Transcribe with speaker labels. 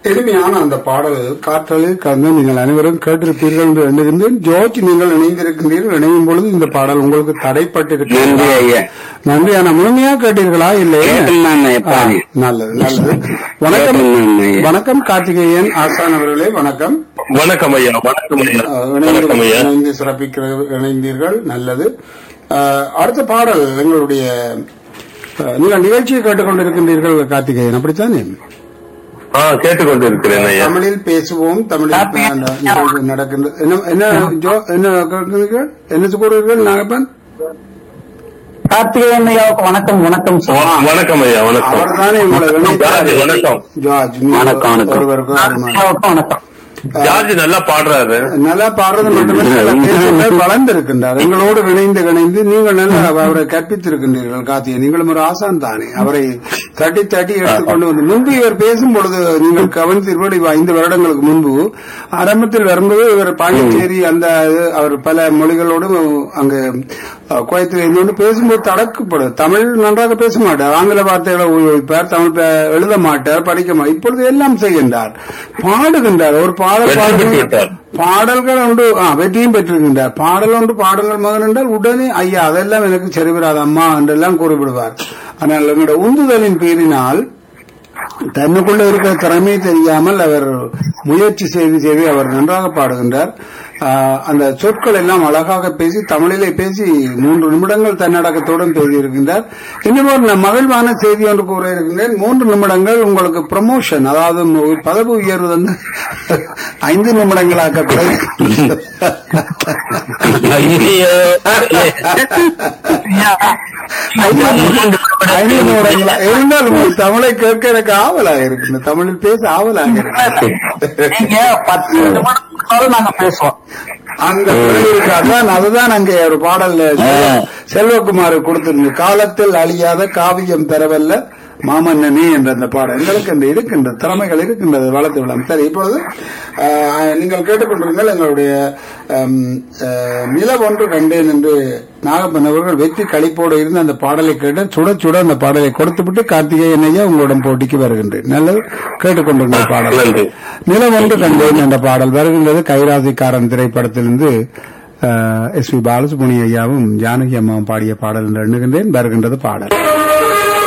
Speaker 1: எளிமையான அந்த பாடல் காற்றலில் கலந்து நீங்கள் அனைவரும் கேட்டிருப்பீர்கள் என்று எண்ணுகின்றேன் ஜோர்ஜ் நீங்கள் இணைந்திருக்கின்றீர்கள் இணையும் பொழுது இந்த பாடல் உங்களுக்கு
Speaker 2: நன்றி
Speaker 1: தடைப்பட்டிருக்கிறது
Speaker 2: ஐயா
Speaker 1: நன்றி ஆனா முழுமையா கேட்டீர்களா இல்லையே
Speaker 2: கேட்டேன்
Speaker 1: ஆ,
Speaker 2: எப்ப
Speaker 1: நல்லது நல்லது வணக்கம்
Speaker 2: கேட்டேன் ஐயா.
Speaker 1: வணக்கம் கார்த்திகேயன் ஆசான் அவர்களே வணக்கம்
Speaker 3: வணக்கம் ஐயா வணக்கம் ஐயா
Speaker 1: ஆ, இணைந்து
Speaker 3: வணக்கம் ஐயா
Speaker 1: இணைந்து சிறப்பிக்கிற இணைந்தீர்கள் நல்லது ஆ, அடுத்த பாடல் எங்களுடைய ஆ, நீங்கள் நிகழ்ச்சியை கேட்டுக்கொண்டிருக்கின்றீர்கள் கார்த்திகேயன் அப்படித்தானே
Speaker 3: ஆ கேட்டுக்கொண்டு இருக்கிறேன் ஐயா
Speaker 1: தமிழில் பேசுவோம் தமிழில்
Speaker 4: கார்த்திகேயன்.
Speaker 1: நட- நிகழ்வு நடக்கின்றது என்ன என்ன ஜோ என்ன கேட்கிறீர்கள்? என்ன கூறுவீர்கள் நாகப்பன்
Speaker 4: கார்த்திகேயன் ஐயாவுக்கு வணக்கம் வணக்கம் சார்
Speaker 3: வ- வணக்கம் ஐயா வணக்கம்
Speaker 1: அவர் தானே உங்களை
Speaker 3: ஜார்ஜ் வணக்கம்
Speaker 1: ஜார்ஜ் நீ
Speaker 2: வணக்கம், வணக்கம்.
Speaker 1: ஒருவருக்கு அருமை.
Speaker 4: ஐயாவுக்கு வணக்கம்
Speaker 3: ஜார்ஜ் நல்லா பாடுறாரு
Speaker 1: நல்லா பாடுறது மட்டுமல்ல நல்லா பேசுகிறார், வளர்ந்திருக்கின்றார் எங்களோடு இணைந்து இணைந்து நீங்கள் நல்லா அவரை கற்பித்திருக்கின்றீர்கள் காத்திய நீங்களும் ஒரு ஆசான் தானே அவரை தட்டி தட்டி எடுத்துக்கொண்டு வந்து முன்பு இவர் பேசும் பொழுது நீங்கள் கவனித்தீர்கள் இவ ஐந்து வருடங்களுக்கு முன்பு ஆரம்பத்தில் வரும்போது இவர் பாண்டிச்சேரி அந்த இது, அவர் பல மொழிகளோடு அங்கு அஹ், குவைத்தில் இருந்து கொண்டு பேசும்போது தடக்கப்படும் தமிழ் நன்றாக பேச மாட்டார் ஆங்கில வார்த்தைகளை உபயோகிப்பார் தமிழ் பே- எழுத மாட்டார் படிக்க மாட்டார் இப்பொழுது எல்லாம் செய்கின்றார் பாடுகின்றார் ஒரு பாடல்
Speaker 3: வெற்றி பெற்று
Speaker 1: பாடுகின்றார்
Speaker 3: விட்டார்.
Speaker 1: பாடல்கள் ஒன்று ஆ, வெற்றியும் பெற்றிருக்கின்றார் பாடல் ஒன்று பாடல்கள் மகன் என்றால் உடனே ஐயா அதெல்லாம் எனக்கு சரி வராது அம்மா என்றெல்லாம் கூறிவிடுவார் ஆனால் எங்களுடைய உந்துதலின் பேரினால் தன்னுக்குள்ள இருக்கிற திறமை தெரியாமல் அவர் முயற்சி செய்து செய்து அவர் நன்றாக பாடுகின்றார் ஆ, அந்த சொற்கள் எல்லாம் அழகாக பேசி தமிழிலே பேசி மூன்று நிமிடங்கள் தன்னடக்கத்துடன் பேசியிருக்கின்றார் இன்னும் ஒரு ந- மகிழ்வான செய்தி ஒன்று கூற இருக்கின்றேன் மூன்று நிமிடங்கள் உங்களுக்கு ப்ரமோஷன் அதாவது உங்க பதவி உயர்வு வந்து ஐந்து நிமிடங்களாக்கப்படும்
Speaker 2: ஐயோ
Speaker 1: ஐந்து நிமிடங்களா இருந்தால் உங்களுக்கு தமிழை கேட்க எனக்கு ஆவலாக இருக்கு தமிழில் பேச ஆவலாக இருக்கு
Speaker 4: நீங்க பத்து நிமிடம் நாங்க பேசுவோம்
Speaker 1: அந்த குரல் இருக்கு. அதான் அதுதான் அங்கே ஒரு பாடல்ல செல்வ- செல்வகுமார் கொடுத்திருந்து காலத்தில் அழியாத காவியம் தரவல்ல மாமன்னனே என்ற அந்த பாடல் எங்களுக்கு அந்த இருக்கின்ற திறமைகள் இருக்கின்றது வளர்த்து விடலாம் சரி இப்பொழுது ஆஹ், நீங்கள் கேட்டுக்கொண்டிருங்கள் எங்களுடைய ஆம், ஆஹ், நிலம் ஒன்று கண்டேன் என்று நாகப்பன் அவர்கள் வெற்றி களிப்போடு இருந்து அந்த பாடலை கேட்டு சுட சுட அந்த பாடலை கொடுத்துவிட்டு கார்த்திகேயன் ஐயா உங்களிடம் போட்டிக்கு வருகின்றேன் நல்லது கேட்டுக்கொண்டிருந்த பாடல்
Speaker 3: நன்றி.
Speaker 1: நிலம் ஒன்று கண்டேன் என்ற பாடல் வருகின்றது கைராசிக்காரன் திரைப்படத்திலிருந்து எஸ் பி பாலசுப்ரமணிய ஐயாவும் ஜானகி அம்மாவும் பாடிய பாடல் என்று எண்ணுகின்றேன் வருகின்றது பாடல்